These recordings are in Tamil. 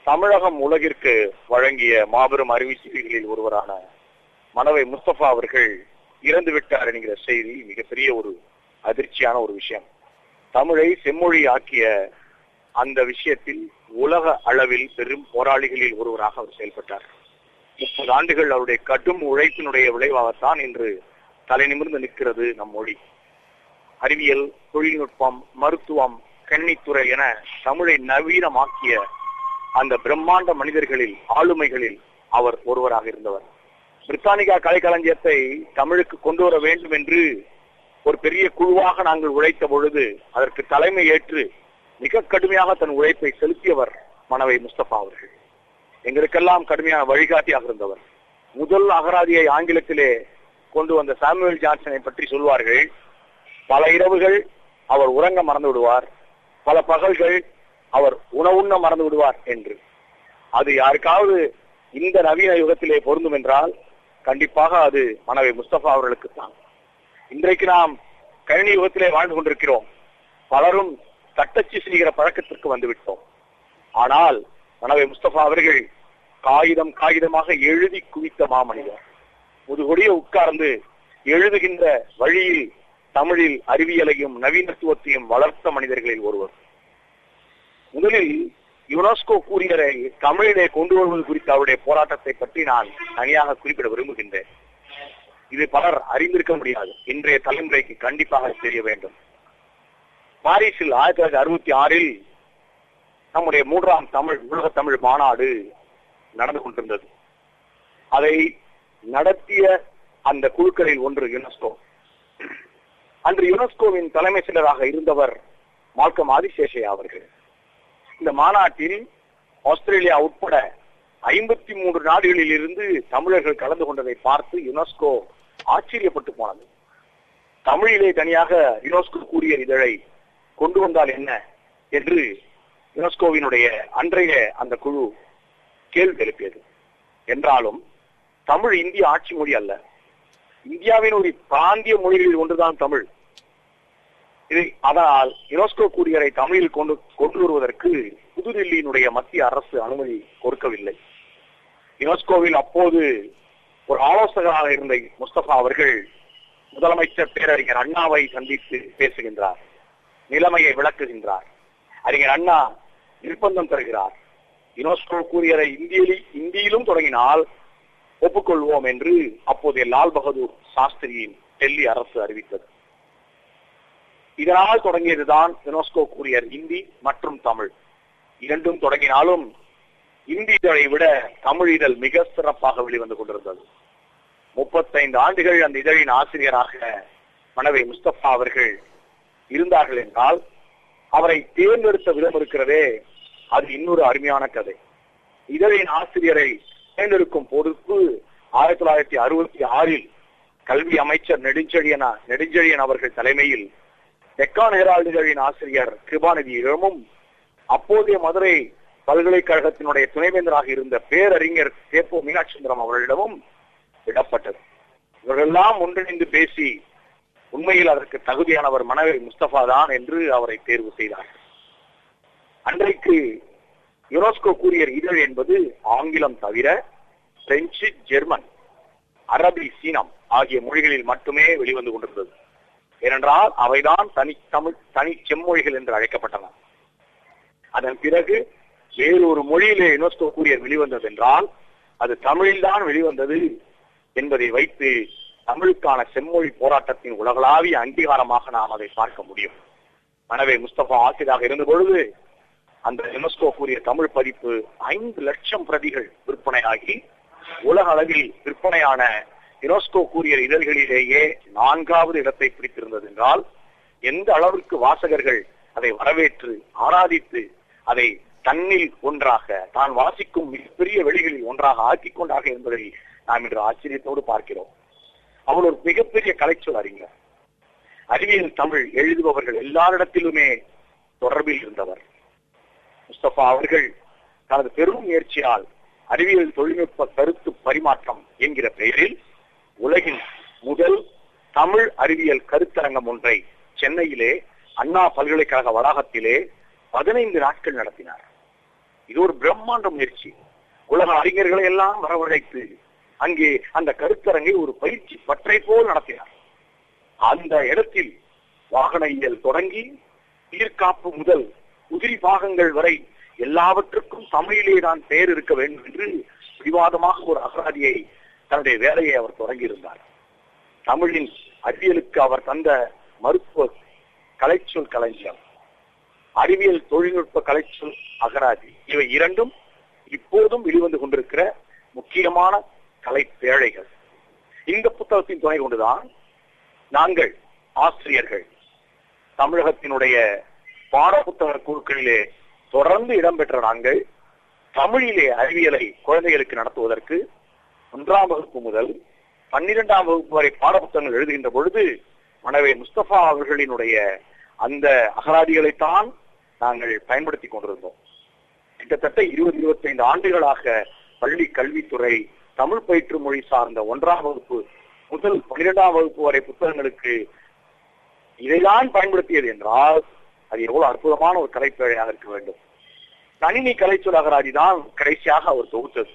தமிழகம் உலகிற்கு வழங்கிய மாபெரும் அறிவிச்சிகளில் ஒருவரான மனவை முஸ்தபா அவர்கள் இறந்து விட்டார் என்கிற செய்தி மிகப்பெரிய ஒரு அதிர்ச்சியான ஒரு விஷயம் தமிழை செம்மொழி ஆக்கிய அந்த விஷயத்தில் உலக அளவில் பெரும் போராளிகளில் ஒருவராக அவர் செயல்பட்டார் முப்பது ஆண்டுகள் அவருடைய கடும் உழைப்பினுடைய விளைவாகத்தான் இன்று தலை நிமிர்ந்து நிற்கிறது நம் மொழி அறிவியல் தொழில்நுட்பம் மருத்துவம் கன்னித்துறை என தமிழை நவீனமாக்கிய அந்த பிரம்மாண்ட மனிதர்களில் ஆளுமைகளில் அவர் ஒருவராக இருந்தவர் பிரித்தானிகா கலைக்களஞ்சியத்தை தமிழுக்கு கொண்டு வர வேண்டும் என்று ஒரு பெரிய குழுவாக நாங்கள் உழைத்த பொழுது அதற்கு தலைமை ஏற்று மிக கடுமையாக தன் உழைப்பை செலுத்தியவர் மனவை முஸ்தபா அவர்கள் எங்களுக்கெல்லாம் கடுமையான வழிகாட்டியாக இருந்தவர் முதல் அகராதியை ஆங்கிலத்திலே கொண்டு வந்த சாமுவேல் ஜான்சனை பற்றி சொல்வார்கள் பல இரவுகள் அவர் உறங்க மறந்து விடுவார் பல பகல்கள் அவர் உணவுண்ண மறந்து விடுவார் என்று அது யாருக்காவது இந்த நவீன யுகத்திலே பொருந்தும் என்றால் கண்டிப்பாக அது மனவை முஸ்தபா அவர்களுக்கு தான் இன்றைக்கு நாம் கணினி யுகத்திலே வாழ்ந்து கொண்டிருக்கிறோம் பலரும் தட்டச்சு செய்கிற பழக்கத்திற்கு வந்துவிட்டோம் ஆனால் மனவை முஸ்தபா அவர்கள் காகிதம் காகிதமாக எழுதி குவித்த மாமனிதர் முதுகொடிய உட்கார்ந்து எழுதுகின்ற வழியில் தமிழில் அறிவியலையும் நவீனத்துவத்தையும் வளர்த்த மனிதர்களில் ஒருவர் முதலில் யுனெஸ்கோ கூறியரை தமிழிலே கொண்டு வருவது குறித்த அவருடைய போராட்டத்தை பற்றி நான் தனியாக குறிப்பிட விரும்புகின்றேன் இது பலர் அறிந்திருக்க முடியாது இன்றைய தலைமுறைக்கு கண்டிப்பாக தெரிய வேண்டும் பாரிஸில் ஆயிரத்தி தொள்ளாயிரத்தி அறுபத்தி ஆறில் நம்முடைய மூன்றாம் தமிழ் உலக தமிழ் மாநாடு நடந்து கொண்டிருந்தது அதை நடத்திய அந்த குழுக்களில் ஒன்று யுனெஸ்கோ அன்று யுனெஸ்கோவின் தலைமை செயலராக இருந்தவர் மால்கம் ஆதிசேஷையா அவர்கள் இந்த மாநாட்டில் ஆஸ்திரேலியா உட்பட ஐம்பத்தி மூன்று நாடுகளில் இருந்து தமிழர்கள் கலந்து கொண்டதை பார்த்து யுனெஸ்கோ ஆச்சரியப்பட்டு போனது தமிழிலே தனியாக யுனெஸ்கோ கூறிய இதழை கொண்டு வந்தால் என்ன என்று யுனெஸ்கோவினுடைய அன்றைய அந்த குழு கேள்வி எழுப்பியது என்றாலும் தமிழ் இந்திய ஆட்சி மொழி அல்ல இந்தியாவின் ஒரு பிராந்திய மொழிகளில் ஒன்றுதான் தமிழ் இது அதனால் யுனெஸ்கோ கூறியரை தமிழில் கொண்டு கொண்டு வருவதற்கு புதுதில்லியினுடைய மத்திய அரசு அனுமதி கொடுக்கவில்லை யுனெஸ்கோவில் அப்போது ஒரு ஆலோசகராக இருந்த முஸ்தபா அவர்கள் முதலமைச்சர் பேரறிஞர் அண்ணாவை சந்தித்து பேசுகின்றார் நிலைமையை விளக்குகின்றார் அறிஞர் அண்ணா நிர்பந்தம் தருகிறார் யுனெஸ்கோ கூறியதை இந்தியிலும் இந்தியிலும் தொடங்கினால் ஒப்புக்கொள்வோம் என்று அப்போதைய லால் பகதூர் சாஸ்திரியின் டெல்லி அரசு அறிவித்தது இதனால் தொடங்கியதுதான் யுனெஸ்கோ கூறியர் இந்தி மற்றும் தமிழ் இரண்டும் தொடங்கினாலும் இந்தி இதழை விட தமிழ் இதழ் மிக சிறப்பாக வெளிவந்து கொண்டிருந்தது முப்பத்தைந்து ஆண்டுகள் அந்த இதழின் ஆசிரியராக மனவை முஸ்தபா அவர்கள் இருந்தார்கள் என்றால் அவரை தேர்ந்தெடுத்த விதம் இருக்கிறதே அது இன்னொரு அருமையான கதை இதழின் ஆசிரியரை தேர்ந்தெடுக்கும் பொறுப்பு ஆயிரத்தி தொள்ளாயிரத்தி அறுபத்தி ஆறில் கல்வி அமைச்சர் நெடுஞ்செழியன் நெடுஞ்செழியன் அவர்கள் தலைமையில் டெக்கான் ஹெரால்டு இதழின் ஆசிரியர் கிருபாநிதியிடமும் அப்போதைய மதுரை பல்கலைக்கழகத்தினுடைய துணைவேந்தராக இருந்த பேரறிஞர் சேப்போ மீனாட்சிசுந்தரம் அவர்களிடமும் விடப்பட்டது இவர்களெல்லாம் ஒன்றிணைந்து பேசி உண்மையில் அதற்கு தகுதியானவர் மனவை முஸ்தபா தான் என்று அவரை தேர்வு செய்தார் அன்றைக்கு யுனெஸ்கோ கூறியர் இதழ் என்பது ஆங்கிலம் தவிர பிரெஞ்சு ஜெர்மன் அரபி சீனம் ஆகிய மொழிகளில் மட்டுமே வெளிவந்து கொண்டிருந்தது ஏனென்றால் அவைதான் தனி தமிழ் தனி செம்மொழிகள் என்று அழைக்கப்பட்டன அதன் பிறகு வேறொரு மொழியிலே யுனெஸ்கோ கூறியர் வெளிவந்தது என்றால் அது தமிழில்தான் வெளிவந்தது என்பதை வைத்து தமிழுக்கான செம்மொழி போராட்டத்தின் உலகளாவிய அங்கீகாரமாக நாம் அதை பார்க்க முடியும் மனவே முஸ்தபா ஆசிரியராக இருந்த பொழுது அந்த யுனெஸ்கோ கூறிய தமிழ் பதிப்பு ஐந்து லட்சம் பிரதிகள் விற்பனையாகி உலக அளவில் விற்பனையான யுனெஸ்கோ கூறிய இதழ்களிலேயே நான்காவது இடத்தை பிடித்திருந்தது என்றால் எந்த அளவிற்கு வாசகர்கள் அதை வரவேற்று ஆராதித்து அதை தன்னில் ஒன்றாக தான் வாசிக்கும் மிகப்பெரிய வெளிகளில் ஒன்றாக ஆக்கிக் கொண்டாக என்பதை நாம் இன்று ஆச்சரியத்தோடு பார்க்கிறோம் அவர் ஒரு மிகப்பெரிய கலைச்சொல் அறிஞர் அறிவியல் தமிழ் எழுதுபவர்கள் எல்லாரிடத்திலுமே தொடர்பில் இருந்தவர் முஸ்தபா அவர்கள் தனது பெரும் முயற்சியால் அறிவியல் தொழில்நுட்ப கருத்து பரிமாற்றம் என்கிற பெயரில் உலகின் முதல் தமிழ் அறிவியல் கருத்தரங்கம் ஒன்றை சென்னையிலே அண்ணா பல்கலைக்கழக வளாகத்திலே பதினைந்து நாட்கள் நடத்தினார் இது ஒரு பிரம்மாண்ட முயற்சி உலக அறிஞர்களை எல்லாம் வரவழைத்து அங்கே அந்த கருத்தரங்கை ஒரு பயிற்சி பற்றை போல் நடத்தினார் அந்த இடத்தில் வாகன இயல் தொடங்கி உயிர்காப்பு முதல் உதிரி பாகங்கள் வரை எல்லாவற்றுக்கும் தமிழிலே தான் பெயர் இருக்க வேண்டும் என்று விவாதமாக ஒரு அகராதியை தன்னுடைய வேலையை அவர் தொடங்கியிருந்தார் தமிழின் அறிவியலுக்கு அவர் தந்த மருத்துவ கலைச்சொல் களஞ்சியம் அறிவியல் தொழில்நுட்ப கலைச்சொல் அகராதி இவை இரண்டும் இப்போதும் வெளிவந்து கொண்டிருக்கிற முக்கியமான கலை பேழைகள் இந்த புத்தகத்தின் துணை கொண்டுதான் நாங்கள் ஆசிரியர்கள் தமிழகத்தினுடைய பாடப்புத்தக குழுக்களிலே தொடர்ந்து இடம்பெற்ற நாங்கள் தமிழிலே அறிவியலை குழந்தைகளுக்கு நடத்துவதற்கு ஒன்றாம் வகுப்பு முதல் பன்னிரெண்டாம் வகுப்பு வரை பாடப்புத்தகங்கள் எழுதுகின்ற பொழுது மனவே முஸ்தபா அவர்களினுடைய அந்த அகராதிகளைத்தான் நாங்கள் பயன்படுத்தி கொண்டிருந்தோம் கிட்டத்தட்ட இருபது இருபத்தைந்து ஆண்டுகளாக பள்ளி கல்வித்துறை தமிழ் பயிற்று மொழி சார்ந்த ஒன்றாம் வகுப்பு முதல் பன்னிரெண்டாம் வகுப்பு வரை புத்தகங்களுக்கு இதைதான் பயன்படுத்தியது என்றால் அது எவ்வளவு அற்புதமான ஒரு கலைப்பேழையாக இருக்க வேண்டும் கணினி கலைச்சொல் அகராதி தான் கடைசியாக அவர் தொகுத்தது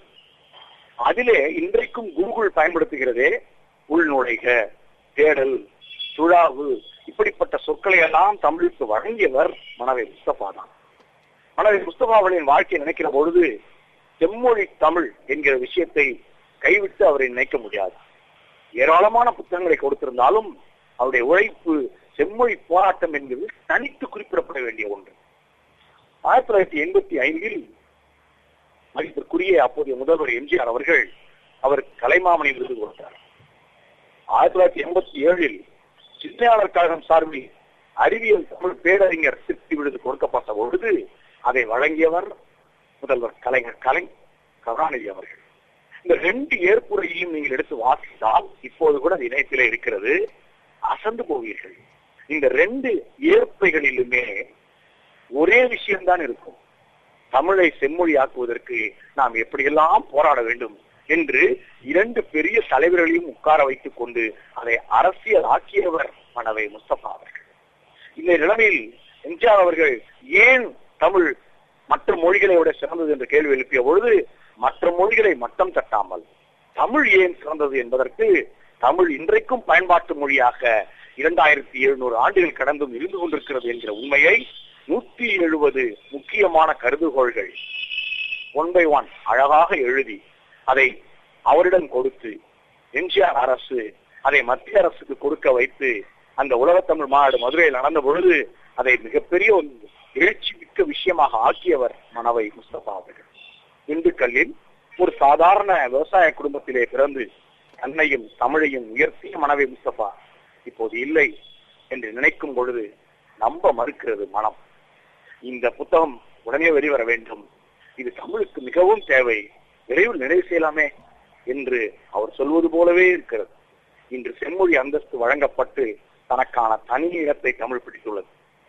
அதிலே இன்றைக்கும் கூகுள் பயன்படுத்துகிறதே உள்நுழைக தேடல் துழாவு இப்படிப்பட்ட சொற்களை எல்லாம் தமிழுக்கு வழங்கியவர் மனவை முஸ்தபா தான் மனவை முஸ்தபா அவர்களின் வாழ்க்கையை நினைக்கிற பொழுது செம்மொழி தமிழ் என்கிற விஷயத்தை கைவிட்டு அவரை நினைக்க முடியாது ஏராளமான புத்தகங்களை கொடுத்திருந்தாலும் அவருடைய உழைப்பு செம்மொழி போராட்டம் என்பது தனித்து குறிப்பிடப்பட வேண்டிய ஒன்று ஆயிரத்தி தொள்ளாயிரத்தி எண்பத்தி ஐந்தில் மதிப்பிற்குரிய அப்போதைய முதல்வர் எம்ஜிஆர் அவர்கள் அவர் கலைமாமணி விருது கொடுத்தார் ஆயிரத்தி தொள்ளாயிரத்தி எண்பத்தி ஏழில் சிந்தனையாளர் கழகம் சார்பில் அறிவியல் தமிழ் பேரறிஞர் சிற்பி விருது கொடுக்கப்பட்ட பொழுது அதை வழங்கியவர் முதல்வர் கலைஞர் கலை கருணாநிதி அவர்கள் இந்த ரெண்டு ஏற்புரையையும் நீங்கள் எடுத்து வாசித்தால் இப்போது கூட அது இணையத்திலே இருக்கிறது அசந்து போவீர்கள் இந்த ரெண்டு ஏற்பைகளிலுமே ஒரே விஷயம்தான் இருக்கும் தமிழை செம்மொழியாக்குவதற்கு நாம் எப்படியெல்லாம் போராட வேண்டும் என்று இரண்டு பெரிய தலைவர்களையும் உட்கார வைத்துக் கொண்டு அதை அரசியல் ஆக்கியவர் மனவை முஸ்தபா அவர்கள் இந்த நிலைமையில் எம்ஜிஆர் அவர்கள் ஏன் தமிழ் மற்ற மொழிகளை விட சிறந்தது என்று கேள்வி எழுப்பிய பொழுது மற்ற மொழிகளை மட்டம் தட்டாமல் தமிழ் ஏன் சிறந்தது என்பதற்கு தமிழ் இன்றைக்கும் பயன்பாட்டு மொழியாக இரண்டாயிரத்தி எழுநூறு ஆண்டுகள் கடந்தும் இருந்து கொண்டிருக்கிறது என்கிற உண்மையை நூத்தி எழுபது முக்கியமான கருதுகோள்கள் ஒன் பை ஒன் அழகாக எழுதி அதை அவரிடம் கொடுத்து எம்ஜிஆர் அரசு அதை மத்திய அரசுக்கு கொடுக்க வைத்து அந்த உலகத்தமிழ் மாநாடு மதுரையில் நடந்த பொழுது அதை மிகப்பெரிய ஒரு எழுச்சி மிக்க விஷயமாக ஆக்கியவர் மனவை முஸ்தபா அவர்கள் திண்டுக்கல்லில் ஒரு சாதாரண விவசாய குடும்பத்திலே பிறந்து தன்னையும் தமிழையும் உயர்த்திய மனவை முஸ்தபா இப்போது இல்லை என்று நினைக்கும் பொழுது நம்ப மறுக்கிறது மனம் இந்த புத்தகம் உடனே வெளிவர வேண்டும் இது தமிழுக்கு மிகவும் தேவை விரைவில் நிறைவு செய்யலாமே என்று அவர் சொல்வது போலவே இருக்கிறது இன்று செம்மொழி அந்தஸ்து வழங்கப்பட்டு தனக்கான தனி இடத்தை தமிழ் பிடித்துள்ளது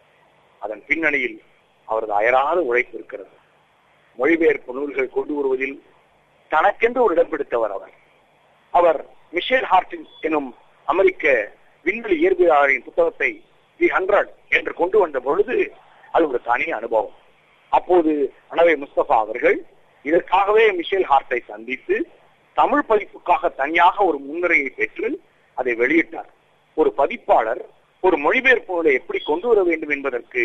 அதன் பின்னணியில் அவரது அயராத உழைப்பு இருக்கிறது மொழிபெயர்ப்பு நூல்கள் கொண்டு வருவதில் தனக்கென்று ஒரு இடம் பிடித்தவர் அவர் அவர் மிஷேல் ஹார்டின் எனும் அமெரிக்க விண்வெளி இயற்பியலாளரின் புத்தகத்தை தி ஹண்ட்ரட் என்று கொண்டு வந்த பொழுது அது ஒரு தனி அனுபவம் அப்போது அனவை முஸ்தபா அவர்கள் இதற்காகவே மிஷேல் ஹார்ட்டை சந்தித்து தமிழ் பதிப்புக்காக தனியாக ஒரு முன்னுரையை பெற்று அதை வெளியிட்டார் ஒரு பதிப்பாளர் ஒரு மொழிபெயர்ப்பு நூலை எப்படி கொண்டு வர வேண்டும் என்பதற்கு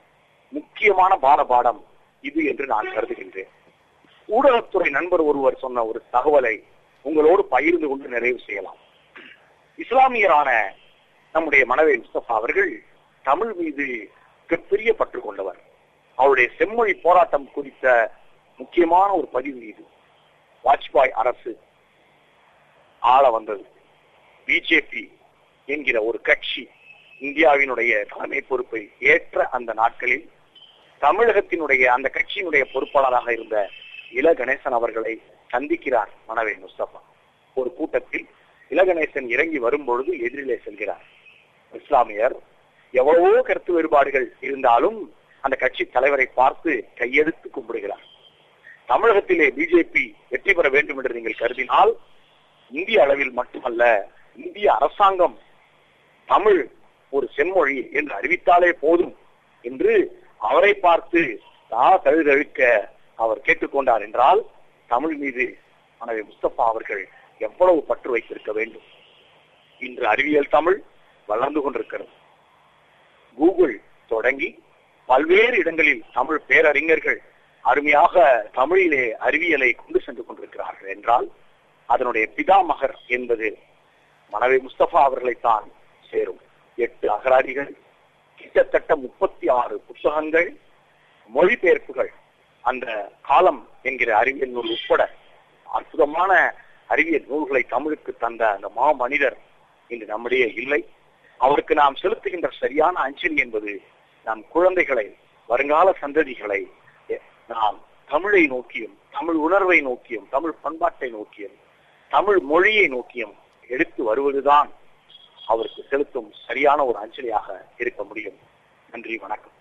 முக்கியமான பாட பாடம் இது என்று நான் கருதுகின்றேன் ஊடகத்துறை நண்பர் ஒருவர் சொன்ன ஒரு தகவலை உங்களோடு பகிர்ந்து கொண்டு நிறைவு செய்யலாம் இஸ்லாமியரான நம்முடைய மனவை முஸ்தபா அவர்கள் தமிழ் மீது மிகப்பெரிய பற்று கொண்டவர் அவருடைய செம்மொழி போராட்டம் குறித்த முக்கியமான ஒரு பதிவு இது வாஜ்பாய் அரசு ஆள வந்தது பிஜேபி என்கிற ஒரு கட்சி இந்தியாவினுடைய தலைமை பொறுப்பை ஏற்ற அந்த நாட்களில் தமிழகத்தினுடைய அந்த கட்சியினுடைய பொறுப்பாளராக இருந்த இள கணேசன் அவர்களை சந்திக்கிறார் மனவே முஸ்தபா ஒரு கூட்டத்தில் இளகணேசன் இறங்கி வரும் பொழுது எதிரிலே செல்கிறார் இஸ்லாமியர் எவ்வளவோ கருத்து வேறுபாடுகள் இருந்தாலும் அந்த கட்சி தலைவரை பார்த்து கையெடுத்து கும்பிடுகிறார் தமிழகத்திலே பிஜேபி வெற்றி பெற வேண்டும் என்று நீங்கள் கருதினால் இந்திய அளவில் மட்டுமல்ல இந்திய அரசாங்கம் தமிழ் ஒரு செம்மொழி என்று அறிவித்தாலே போதும் என்று அவரை பார்த்து தா தழுதழுக்க அவர் கேட்டுக்கொண்டார் என்றால் தமிழ் மீது மனைவி முஸ்தபா அவர்கள் எவ்வளவு பற்று வைத்திருக்க வேண்டும் இன்று அறிவியல் தமிழ் வளர்ந்து கொண்டிருக்கிறது கூகுள் தொடங்கி பல்வேறு இடங்களில் தமிழ் பேரறிஞர்கள் அருமையாக தமிழிலே அறிவியலை கொண்டு சென்று கொண்டிருக்கிறார்கள் என்றால் அதனுடைய பிதாமகர் என்பது மனைவி முஸ்தபா அவர்களைத்தான் சேரும் எட்டு அகராதிகள் கிட்டத்தட்ட முப்பத்தி ஆறு புத்தகங்கள் மொழிபெயர்ப்புகள் அந்த காலம் என்கிற அறிவியல் நூல் உட்பட அற்புதமான அறிவியல் நூல்களை தமிழுக்கு தந்த அந்த மா மனிதர் இன்று நம்மிடையே இல்லை அவருக்கு நாம் செலுத்துகின்ற சரியான அஞ்சலி என்பது நம் குழந்தைகளை வருங்கால சந்ததிகளை நாம் தமிழை நோக்கியும் தமிழ் உணர்வை நோக்கியும் தமிழ் பண்பாட்டை நோக்கியும் தமிழ் மொழியை நோக்கியும் எடுத்து வருவதுதான் அவருக்கு செலுத்தும் சரியான ஒரு அஞ்சலியாக இருக்க முடியும் நன்றி வணக்கம்